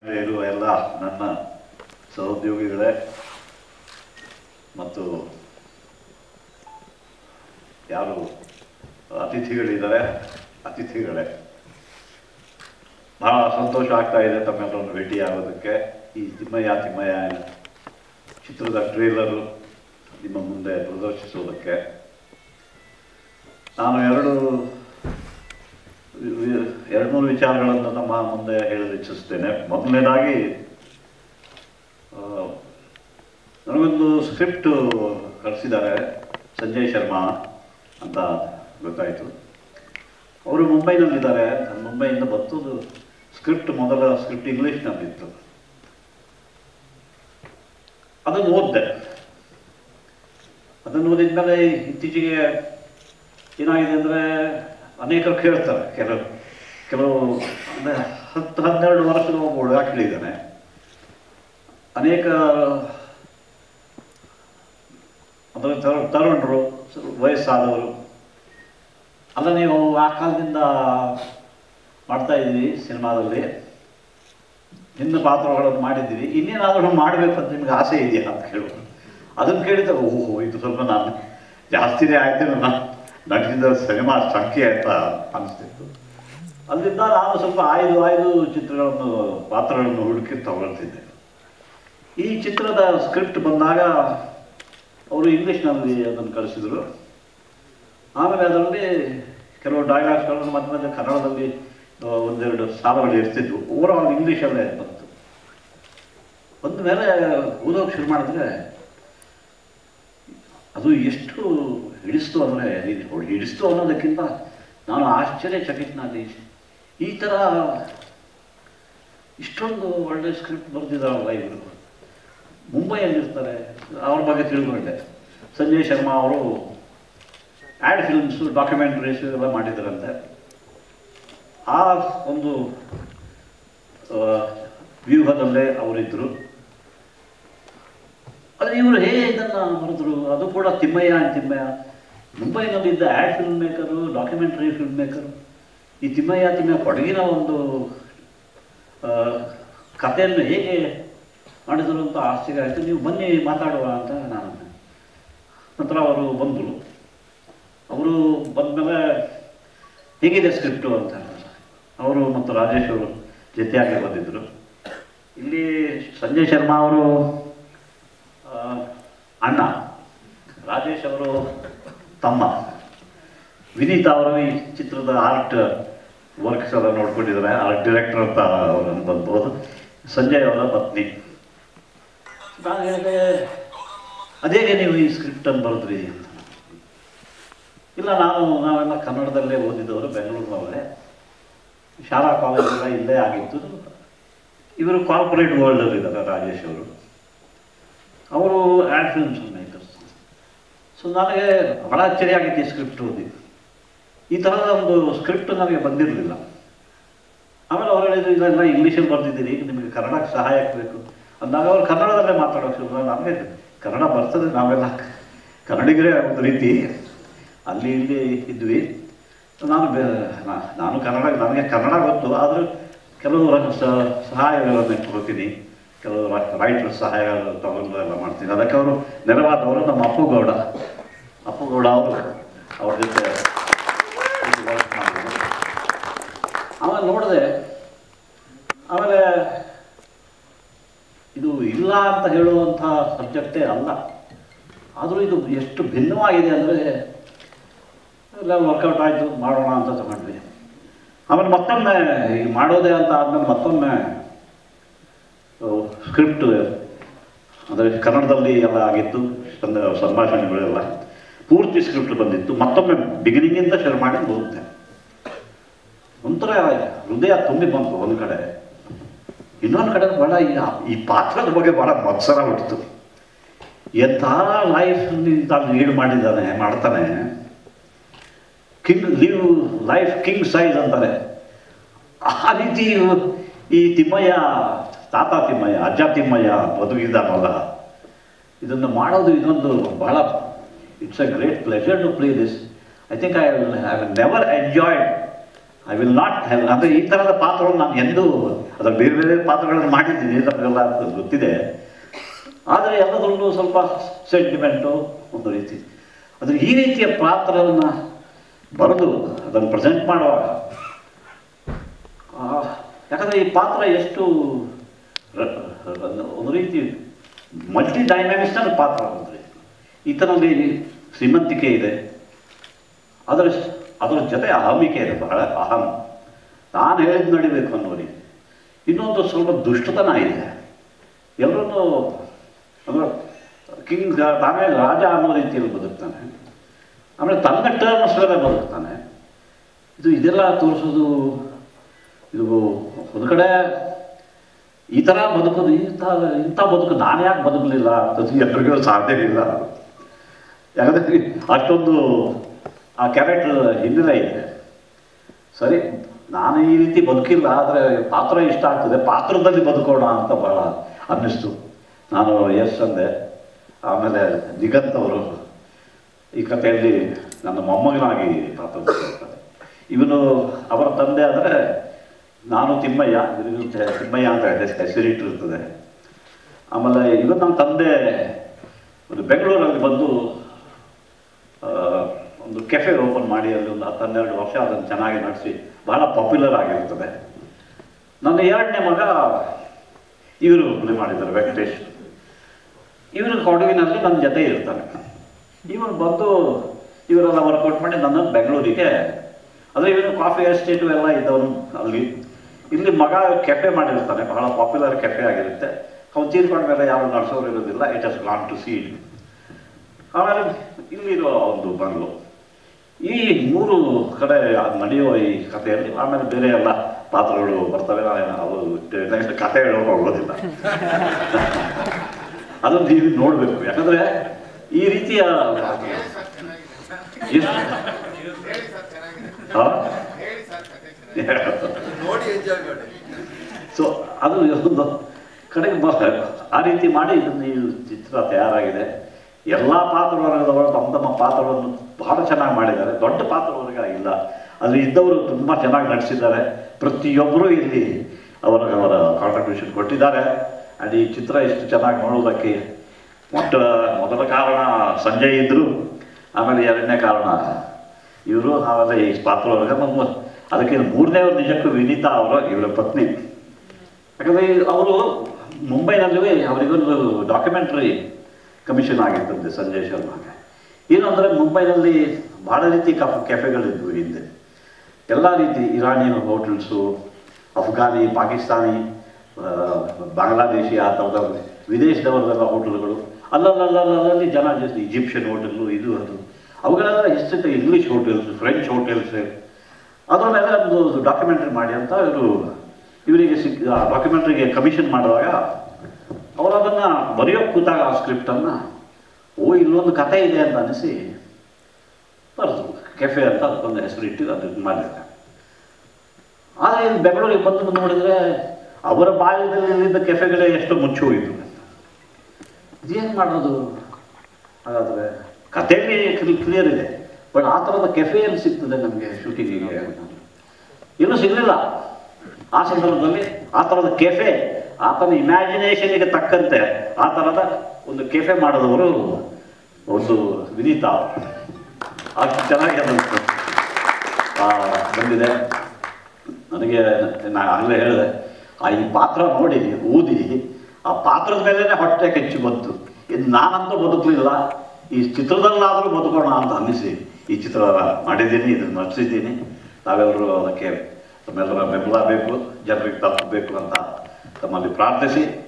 ಇರುವ ಎಲ್ಲ ನನ್ನ ಸಹೋದ್ಯೋಗಿಗಳೇ ಮತ್ತು ಯಾರು ಅತಿಥಿಗಳಿದ್ದಾರೆ ಅತಿಥಿಗಳೇ ಬಹಳ ಸಂತೋಷ ಆಗ್ತಾ ಇದೆ ತಮ್ಮೆಲ್ಲರನ್ನು ಭೇಟಿಯಾಗೋದಕ್ಕೆ ಈ ತಿಮ್ಮಯ್ಯ ತಿಮ್ಮಯ್ಯ ಚಿತ್ರದ ಟ್ರೇಲರು ನಿಮ್ಮ ಮುಂದೆ ಪ್ರದರ್ಶಿಸೋದಕ್ಕೆ ನಾನು ಎರಡು ಎರಡು ಮೂರು ವಿಚಾರಗಳನ್ನು ನಮ್ಮ ಮುಂದೆ ಹೇಳಲು ಇಚ್ಛಿಸ್ತೇನೆ ಮೊದಲನೇದಾಗಿ ಆ, ನನಗೊಂದು ಸ್ಕ್ರಿಪ್ಟ್ ಕಳಿಸಿದ್ದಾರೆ ಸಂಜಯ್ ಶರ್ಮಾ ಅಂತ ಗೊತ್ತಾಯಿತು ಅವರು ಮುಂಬೈನಲ್ಲಿದ್ದಾರೆ ನಾನು ಮುಂಬೈಯಿಂದ ಬಂತು ಸ್ಕ್ರಿಪ್ಟ್ ಮೊದಲ ಸ್ಕ್ರಿಪ್ಟ್ ಇಂಗ್ಲೀಷ್ನಲ್ಲಿತ್ತು ಅದನ್ನು ಓದಿದೆ ಅದನ್ನು ಓದಿದ್ಮೇಲೆ ಇತ್ತೀಚೆಗೆ ಏನಾಗಿದೆ ಅಂದರೆ ಅನೇಕರು ಕೇಳ್ತಾರೆ ಕೆಲವು ಕೆಲವು ಅಂದರೆ ಹತ್ತು ಹನ್ನೆರಡು ವರ್ಷದ ಒಬ್ಬ ಹುಡುಗ ಕೇಳಿದ್ದಾನೆ ಅನೇಕ ಅಂದರೆ ತರು- ತರುಣರು ಸ್ವಲ್ಪ ವಯಸ್ಸಾದವರು ಅಲ್ಲ ನೀವು ಆ ಕಾಲದಿಂದ ಮಾಡ್ತಾ ಇದ್ದೀರಿ ಸಿನಿಮಾದಲ್ಲಿ ಹಿಂದೆ ಪಾತ್ರಗಳನ್ನು ಮಾಡಿದ್ದೀರಿ ಇನ್ನೇನಾದರೂ ಮಾಡಬೇಕು ಅಂತ ನಿಮ್ಗೆ ಆಸೆ ಇದೆಯಾ ಅಂತ ಕೇಳುವುದು ಅದನ್ನು ಕೇಳಿದಾಗ ಓಹೋ ಇದು ಸ್ವಲ್ಪ ನಾನು ಜಾಸ್ತಿನೇ ಆಯ್ತು ನನ್ನ ನಟಿಸಿದ ಸಿನಿಮಾ ಸಂಖ್ಯೆ ಅಂತ ಅನಿಸ್ತಿತ್ತು ಅಲ್ಲಿಂದ ನಾನು ಸ್ವಲ್ಪ ಆಯ್ದು ಆಯ್ದು ಚಿತ್ರಗಳನ್ನು ಪಾತ್ರಗಳನ್ನು ಹುಡುಕಿ ತಗೊಳ್ತಿದ್ದೆ ಈ ಚಿತ್ರದ ಸ್ಕ್ರಿಪ್ಟ್ ಬಂದಾಗ ಅವರು ಇಂಗ್ಲೀಷ್ನಲ್ಲಿ ಅದನ್ನು ಕಳಿಸಿದರು ಆಮೇಲೆ ಅದರಲ್ಲಿ ಕೆಲವು ಡೈಲಾಗ್ಸ್ಗಳನ್ನು ಮತ್ತೆ ಮತ್ತೆ ಕನ್ನಡದಲ್ಲಿ ಆ, ಒಂದೆರಡು ಸಾಲುಗಳು ಇರ್ತಿದ್ವು ಓವರಾಲ್ ಇಂಗ್ಲೀಷಲ್ಲೇ ಬಂತು ಬಂದ ಮೇಲೆ ಓದೋಕೆ ಶುರು ಮಾಡಿದ್ರೆ ಅದು ಎಷ್ಟು ಹಿಡಿಸ್ತು ಅಂದರೆ ಹಿಡಿಸ್ತು ಅನ್ನೋದಕ್ಕಿಂತ ನಾನು ಆಶ್ಚರ್ಯಚಕಿತನಾದೆ ಈ ಥರ ಇಷ್ಟೊಂದು ಒಳ್ಳೆ ಸ್ಕ್ರಿಪ್ಟ್ ಬರೆದಿದ್ದಾರಲ್ಲ ಇವರು ಮುಂಬೈಯಲ್ಲಿರ್ತಾರೆ ಅವ್ರ ಬಗ್ಗೆ ತಿಳ್ಕೊಂಡೆ ಸಂಜಯ್ ಶರ್ಮಾ ಅವರು ಆ್ಯಡ್ ಫಿಲ್ಮ್ಸು ಡಾಕ್ಯುಮೆಂಟ್ರೀಸು ಎಲ್ಲ ಮಾಡಿದ್ದಾರಂತೆ ಆ ಒಂದು ಆ, ವ್ಯೂಹದಲ್ಲೇ ಅವರಿದ್ದರು ಆದರೆ ಇವರು ಹೇಗೆ ಇದನ್ನು ಬರೆದ್ರು ಅದು ಕೂಡ ತಿಮ್ಮಯ್ಯ and ತಿಮ್ಮಯ್ಯ ಮುಂಬೈನಲ್ಲಿದ್ದ ad film maker documentary film maker ಈ ತಿಮ್ಮಯ್ಯ ತಿಮ್ಮಯ್ಯ ಕೊಡಗಿನ ಒಂದು ಆ, ಕಥೆಯನ್ನು ಹೇಗೆ ಮಾಡಿದರು ಅಂತ ಆಶ್ಚರ್ಯ ಆಯಿತು ನೀವು ಬನ್ನಿ ಮಾತಾಡುವ ಅಂತ ನಾನು ನಂತರ ಅವರು ಬಂದರು ಅವರು ಬಂದಮೇಲೆ ಹೇಗಿದೆ ಸ್ಕ್ರಿಪ್ಟು ಅಂತ ಅವರು ಮತ್ತು ರಾಜೇಶ್ ಅವರು ಜೊತೆಯಾಗಿ ಬಂದಿದ್ದರು ಇಲ್ಲಿ ಸಂಜಯ್ ಶರ್ಮಾ ಅವರು ಆ, ಅಣ್ಣ ರಾಜೇಶ್ ಅವರು ತಮ್ಮ ವಿನೀತ್ ಅವರು ಈ ಚಿತ್ರದ ಆರ್ಟ್ ವರ್ಕ್ಸ್ ಎಲ್ಲ ನೋಡ್ಕೊಂಡಿದ್ದಾರೆ ಆರ್ಟ್ ಡೈರೆಕ್ಟರ್ ಅಂತ ಅವರು ಬಂದ್ಬೋದು ಸಂಜಯ್ ಅವರ ಪತ್ನಿ ನಾನು ಹೇಳಿದೆ ಅದೇಗೆ ನೀವು ಈ ಸ್ಕ್ರಿಪ್ಟನ್ನು ಬರೆದ್ರಿ ಅಂತ ಇಲ್ಲ ನಾನು ನಾವೆಲ್ಲ ಕನ್ನಡದಲ್ಲೇ ಓದಿದವರು ಬೆಂಗಳೂರಿನವರೇ ಶಾಲಾ ಕಾಲೇಜೆಲ್ಲ ಇಲ್ಲೇ ಆಗಿತ್ತು ಇವರು ಕಾರ್ಪೊರೇಟ್ ವರ್ಲ್ಡಲ್ಲಿ ಇದ್ದಾರೆ ರಾಜೇಶ್ ಅವರು ಅವರು ಆ್ಯಡ್ ಫಿಲ್ಮ್ಸ್ ಮೇಕರ್ಸ್ ಸೊ ನನಗೆ ಬಹಳ ಆಶ್ಚರ್ಯ ಆಗಿತ್ತು ಈ ಸ್ಕ್ರಿಪ್ಟ್ ಓದಿ ಈ ಥರದ ಒಂದು ಸ್ಕ್ರಿಪ್ಟ್ ನನಗೆ ಬಂದಿರಲಿಲ್ಲ ಆಮೇಲೆ ಅವ್ರು ಹೇಳಿದ್ರು ಇದೆಲ್ಲ ಇಂಗ್ಲೀಷಲ್ಲಿ ಬರ್ತಿದ್ದೀರಿ ಈಗ ನಿಮಗೆ ಕನ್ನಡಕ್ಕೆ ಸಹಾಯ ಆಗಬೇಕು ಅಂದಾಗ ಅವ್ರು ಕನ್ನಡದಲ್ಲೇ ಮಾತಾಡೋಕೆ ಶುರು ಮಾಡಿದ್ರು. ನಮಗೆ ಕನ್ನಡ ಬರ್ತದೆ ನಾವೆಲ್ಲ ಕನ್ನಡಿಗರೇ ಒಂದು ರೀತಿ ಅಲ್ಲಿ ಇಲ್ಲಿ ಇದ್ವಿ ನಾನು ಬೆ ನಾ- ನಾನು ಕನ್ನಡ ನನಗೆ ಕನ್ನಡ ಗೊತ್ತು ಆದರೂ ಕೆಲವು ರ- ಸ- ಸಹಾಯಗಳನ್ನು ಕೊಡ್ತೀನಿ ಕೆಲವು ರೈಟರ್ ಸಹಾಯ ತಗೊಂಡು ಎಲ್ಲ ಮಾಡ್ತೀನಿ ಅದಕ್ಕೆ ಅವರು ನೆರವಾದವರು ನಮ್ಮ ಅಪ್ಪುಗೌಡ ಅಪ್ಪುಗೌಡ ಅವರು ಅವ್ರ ಜೊತೆ ವರ್ಕ್ ಮಾಡಿದ್ರು ಆಮೇಲೆ ನೋಡಿದೆ ಆಮೇಲೆ ಇದು ಇಲ್ಲ ಅಂತ ಹೇಳುವಂಥ ಸಬ್ಜೆಕ್ಟೇ ಅಲ್ಲ ಆದರೂ ಇದು ಎಷ್ಟು ಭಿನ್ನವಾಗಿದೆ ಅಂದರೆ ಎಲ್ಲ ವರ್ಕೌಟ್ ಆಯಿತು ಮಾಡೋಣ ಅಂತ ತಗೊಂಡ್ವಿ ಆಮೇಲೆ ಮತ್ತೊಮ್ಮೆ ಈಗ ಮಾಡೋದೇ ಅಂತ ಆದಮೇಲೆ ಮತ್ತೊಮ್ಮೆ ಸ್ಕ್ರಿಪ್ಟ್ ಅಂದರೆ ಕನ್ನಡದಲ್ಲಿ ಎಲ್ಲ ಆಗಿತ್ತು ಸಂದ ಸಂಭಾಷಣೆಗಳೆಲ್ಲ ಪೂರ್ತಿ ಸ್ಕ್ರಿಪ್ಟ್ ಬಂದಿತ್ತು ಮತ್ತೊಮ್ಮೆ ಬಿಗಿನಿಂಗಿಂದ ಶುರು ಮಾಡಿ ಓದಿದೆ ಒಂಥರ ಹೃದಯ ತುಂಬಿ ಬಂತು ಒಂದು ಕಡೆ ಇನ್ನೊಂದು ಕಡೆ ಬಹಳ ಈ ಈ ಪಾತ್ರದ ಬಗ್ಗೆ ಬಹಳ ಮತ್ಸರ ಹುಟ್ಟಿತು ಎಂಥ ಲೈಫ್ ತಾನು ಲೀಡ್ ಮಾಡಿದ್ದಾನೆ ಮಾಡ್ತಾನೆ king live life king size ಅಂತಾರೆ ಆ ರೀತಿ ಈ ತಿಮ್ಮಯ್ಯ ತಾತ ತಿಮ್ಮಯ್ಯ ಅಜ್ಜ ತಿಮ್ಮಯ್ಯ ಬದುಕಿದ್ದಾನಲ್ಲ ಇದನ್ನು ಮಾಡೋದು ಇದೊಂದು ಬಹಳ it's a great pleasure to play this I think I will have never enjoyed I will not have ಅಂದರೆ ಈ ಥರದ ಪಾತ್ರವನ್ನು ನಾನು ಎಂದೂ ಅದ್ರ ಬೇರೆ ಬೇರೆ ಪಾತ್ರಗಳನ್ನು ಮಾಡಿದ್ದೀನಿ ನಮಗೆಲ್ಲ ಅದು ಗೊತ್ತಿದೆ ಆದರೆ ಎಲ್ಲದರಲ್ಲೂ ಸ್ವಲ್ಪ ಸೆಂಟಿಮೆಂಟು ಒಂದು ರೀತಿ ಆದರೆ ಈ ರೀತಿಯ ಪಾತ್ರವನ್ನು ಬರೆದು ಅದನ್ನು ಪ್ರೆಸೆಂಟ್ ಮಾಡುವಾಗ ಆ, ಯಾಕಂದರೆ ಈ ಪಾತ್ರ ಎಷ್ಟು ರ- ರ- ಒಂದು ರೀತಿ ಮಲ್ಟಿ ಡೈನಾಮಿಕ್ಸ್ನ ಪಾತ್ರ ಅಂದರೆ ಈತನಲ್ಲಿ ಶ್ರೀಮಂತಿಕೆ ಇದೆ ಅದರ ಅದರ ಜೊತೆ ಅಹಮಿಕೆ ಇದೆ ಬಹಳ ಅಹಂ ನಾನು ಹೇಳಿದ್ ನಡಿಬೇಕು ಅನ್ನೋ ರೀತಿ ಇನ್ನೊಂದು ಸ್ವಲ್ಪ ದುಷ್ಟತನ ಇದೆ ಎಲ್ಲರನ್ನೂ ಅಂದರೆ ಕಿಂಗ್ ತಾನೇ ರಾಜ ಅನ್ನೋ ರೀತಿಯಲ್ಲಿ ಬದುಕ್ತಾನೆ ಆಮೇಲೆ ತನ್ನ ಟರ್ಮ್ಸ್ ಮೇಲೆ ಬದುಕ್ತಾನೆ ಇದು ಇದೆಲ್ಲ ತೋರಿಸೋದು ಇದು ಒಂದು ಕಡೆ ಈ ಥರ ಬದುಕೋದು ಇಂಥ ಇಂಥ ಬದುಕು ನಾನು ಯಾಕೆ ಬದುಕಲಿಲ್ಲ ಅಂತ ಎಲ್ರಿಗೂ ಸಾಧ್ಯ ಇಲ್ಲ ಯಾಕಂದರೆ ಅಷ್ಟೊಂದು ಆ ಕ್ಯಾರೆಕ್ಟರ್ ಹಿನ್ನೆಲೆ ಇದೆ ಸರಿ ನಾನು ಈ ರೀತಿ ಬದುಕಿಲ್ಲ ಆದರೆ ಪಾತ್ರ ಇಷ್ಟ ಆಗ್ತದೆ ಪಾತ್ರದಲ್ಲಿ ಬದುಕೋಣ ಅಂತ ಭಾಳ ಅನ್ನಿಸ್ತು ನಾನು ಎಸ್ ಅಂದೆ ಆಮೇಲೆ ದಿಗಂತ್ ಅವರು ಈ ಕಥೆಯಲ್ಲಿ ನನ್ನ ಮೊಮ್ಮಗನಾಗಿ ಪಾತ್ರ ಮಾಡ್ತಾರೆ. ಇವನು ಅವರ ತಂದೆ ಆದರೆ ನಾನು ತಿಮ್ಮಯ್ಯ ಇವರಿಗೂ ತೆ- ತಿಮ್ಮಯ್ಯ ಅಂತ ಹೆಸ್- ಹೆಸರಿಟ್ಟಿರ್ತದೆ ಆಮೇಲೆ ಇವತ್ತು ನಮ್ಮ ತಂದೆ ಒಂದು ಬೆಂಗಳೂರಲ್ಲಿ ಬಂದು ಆ, ಒಂದು ಕೆಫೆ ಓಪನ್ ಮಾಡಿ ಅಲ್ಲಿ ಒಂದು ಹತ್ತು ಹನ್ನೆರಡು ವರ್ಷ ಅದನ್ನು ಚೆನ್ನಾಗಿ ನಡೆಸಿ ಬಹಳ ಪಾಪ್ಯುಲರ್ ಆಗಿರ್ತದೆ ನನ್ನ ಎರಡನೇ ಮಗ ಇವರು ಪ್ಲೇ ಮಾಡಿದ್ದಾರೆ ವೆಂಕಟೇಶ್ ಇವರು ಕೊಡಗಿನಲ್ಲಿ ನನ್ನ ಜೊತೆ ಇರ್ತಾನೆ ಇವನು ಬಂದು ಇವರೆಲ್ಲ ವರ್ಕೌಟ್ ಮಾಡಿ ನನ್ನ ಬೆಂಗಳೂರಿಗೆ ಅಂದರೆ ಇವನು ಕಾಫಿ ಎಸ್ಟೇಟು ಎಲ್ಲ ಇದ್ದವನು ಅಲ್ಲಿ ಇಲ್ಲಿ ಮಗ ಕೆಫೆ ಮಾಡಿರ್ತಾನೆ ಬಹಳ ಪಾಪ್ಯುಲರ್ ಕೆಫೆ ಆಗಿರುತ್ತೆ ಅವ್ನು ತೀರ್ಕೊಂಡ ಮೇಲೆ ಯಾರು ನಡೆಸೋರು ಇರೋದಿಲ್ಲ it has gone to seed ಆಮೇಲೆ ಇಲ್ಲಿರೋ ಒಂದು ಬಂಗ್ಲು ಈ ಮೂರು ಕಡೆ ಅದ್ ನಡೆಯುವ ಈ ಕಥೆಯಲ್ಲಿ ಆಮೇಲೆ ಬೇರೆ ಎಲ್ಲ ಪಾತ್ರಗಳು ಬರ್ತವೆ ನಾನು ಅವು ನೆಕ್ಸ್ಟ್ ಕಥೆ ಹೇಳೋಕೆ ಹೋಗೋದಿಲ್ಲ ಅದನ್ನು ನೀವು ನೋಡಬೇಕು ಯಾಕಂದ್ರೆ ಈ ರೀತಿಯ ಹಾ? ನೋಡಿ ಎಂಜಾಯ್ ಮಾಡಿ ಸೊ ಅದು ಒಂದು ಕಡೆಗೆ ಬ ಆ ರೀತಿ ಮಾಡಿ ಇದನ್ನು ಈ ಚಿತ್ರ ತಯಾರಾಗಿದೆ ಎಲ್ಲ ಪಾತ್ರವರ್ಗದವರು ತಮ್ಮ ತಮ್ಮ ಪಾತ್ರವನ್ನು ಬಹಳ ಚೆನ್ನಾಗಿ ಮಾಡಿದ್ದಾರೆ ದೊಡ್ಡ ಪಾತ್ರವರ್ಗ ಇಲ್ಲ ಅಲ್ಲಿ ಇದ್ದವರು ತುಂಬ ಚೆನ್ನಾಗಿ ನಟಿಸಿದ್ದಾರೆ ಪ್ರತಿಯೊಬ್ಬರೂ ಇಲ್ಲಿ ಅವರ ಅವರ ಕಾಂಟ್ರಿಬ್ಯೂಷನ್ ಕೊಟ್ಟಿದ್ದಾರೆ ಆ್ಯಂಡ್ ಈ ಚಿತ್ರ ಇಷ್ಟು ಚೆನ್ನಾಗಿ ನೋಡೋದಕ್ಕೆ ಮೊಟ್ಟ ಮೊದಲ ಕಾರಣ ಸಂಜಯ್ ಇದ್ದರು ಆಮೇಲೆ ಎರಡನೇ ಕಾರಣ ಇವರು ಆಮೇಲೆ ಈ ಪಾತ್ರವರ್ಗ ನಮ್ಮ ಅದಕ್ಕೆ ಮೂರನೇವ್ರು ನಿಜಕ್ಕೂ ವಿನೀತಾ ಅವರ ಇವರ ಪತ್ನಿ ಯಾಕಂದರೆ ಅವರು ಮುಂಬೈನಲ್ಲಿ ಅವರಿಗೊಂದು ಡಾಕ್ಯುಮೆಂಟ್ರಿ ಕಮಿಷನ್ ಆಗಿರ್ತದೆ ಸಂಜಯ್ ಶರ್ಮಾಗೆ ಏನು ಅಂದರೆ ಮುಂಬೈನಲ್ಲಿ ಭಾಳ ರೀತಿ ಕಫ್ ಕೆಫೆಗಳಿದ್ವು ಹಿಂದೆ ಎಲ್ಲ ರೀತಿ ಇರಾನಿಯನ್ ಹೋಟೆಲ್ಸು ಅಫ್ಘಾನಿ ಪಾಕಿಸ್ತಾನಿ ಆ, ಬಾಂಗ್ಲಾದೇಶಿ ಆ ಥರದ ವಿದೇಶದವರದೆಲ್ಲ ಹೋಟೆಲ್ಗಳು ಅಲ್ಲಲ್ಲಲ್ಲಲ್ಲಿ ಜನ ಜಾಸ್ತಿ ಈಜಿಪ್ಷಿಯನ್ ಹೋಟೆಲ್ಲು ಇದು ಅದು ಅವುಗಳೆಲ್ಲ ಎಷ್ಟು ಇಂಗ್ಲೀಷ್ ಹೋಟೆಲ್ಸ್ ಫ್ರೆಂಚ್ ಹೋಟೆಲ್ಸ್ ಅದರ ಮೇಲೆ ಒಂದು ಡಾಕ್ಯುಮೆಂಟ್ರಿ ಮಾಡಿ ಅಂತ ಇವರು ಇವರಿಗೆ ಸಿಕ್ ಡಾಕ್ಯುಮೆಂಟ್ರಿಗೆ ಕಮಿಷನ್ ಮಾಡುವಾಗ ಅವರು ಅದನ್ನು ಬರೆಯೋಕ್ಕೆ ಕೂತಾಗ ಆ ಸ್ಕ್ರಿಪ್ಟನ್ನು ಓ ಇಲ್ಲೊಂದು ಕತೆ ಇದೆ ಅಂತ ಅನಿಸಿ ಬರೆದು ಕೆಫೆ ಅಂತ ಅದಕ್ಕೊಂದು ಹೆಸರು ಇಟ್ಟು ಅದನ್ನು ಮಾಡಿದ್ದಾರೆ ಆದರೆ ಇಲ್ಲಿ ಬೆಂಗಳೂರಿಗೆ ಬಂದು ನೋಡಿದರೆ ಅವರ ಬಾಲ್ಯದಲ್ಲಿದ್ದ ಕೆಫೆಗಳೇ ಎಷ್ಟು ಮುಚ್ಚಿ ಹೋಯಿತು ಇದೇನು ಮಾಡೋದು ಹಾಗಾದರೆ ಕಥೆಯಲ್ಲಿ ಕ್ಲಿಯರ್ ಇದೆ ಬಟ್ ಆ ಥರದ ಕೆಫೆಯಲ್ಲಿ ಸಿಗ್ತದೆ ನಮಗೆ ಶೂಟಿಂಗಿಗೆ ಇನ್ನೂ ಸಿಗಲಿಲ್ಲ ಆ ಸಂದರ್ಭದಲ್ಲಿ ಆ ಥರದ ಕೆಫೆ ಆತನ ಇಮ್ಯಾಜಿನೇಷನ್ಗೆ ತಕ್ಕಂತೆ ಆ ಥರದ ಒಂದು ಕೆಫೆ ಮಾಡಿದವರು ಒಂದು ವಿನೀತಾ ಅಷ್ಟು ಚೆನ್ನಾಗಿ ಅದನ್ನು ಆ, ಬಂದಿದೆ ನನಗೆ ನಾನು ಆಗಲೇ ಹೇಳಿದೆ ಆ ಈ ಪಾತ್ರ ನೋಡಿ ಊದಿ ಆ ಪಾತ್ರದ ಮೇಲೇ ಹೊಟ್ಟೆ ಕೆಚ್ಚು ಬಂತು ಇದು ನಾನಂತೂ ಬದುಕಲಿಲ್ಲ ಈ ಚಿತ್ರದಲ್ಲಾದರೂ ಬದುಕೋಣ ಅಂತ ಅನ್ನಿಸಿ ಈ ಚಿತ್ರ ಮಾಡಿದ್ದೀನಿ ಇದನ್ನು ನಟಿಸಿದ್ದೀನಿ ನಾವೆಲ್ಲರೂ ಅದಕ್ಕೆ ತಮ್ಮೆಲ್ಲರ ಬೆಂಬಲ ಬೇಕು ಜನರಿಗೆ ತಲುಪಬೇಕು ಅಂತ ತಮ್ಮಲ್ಲಿ ಪ್ರಾರ್ಥಿಸಿ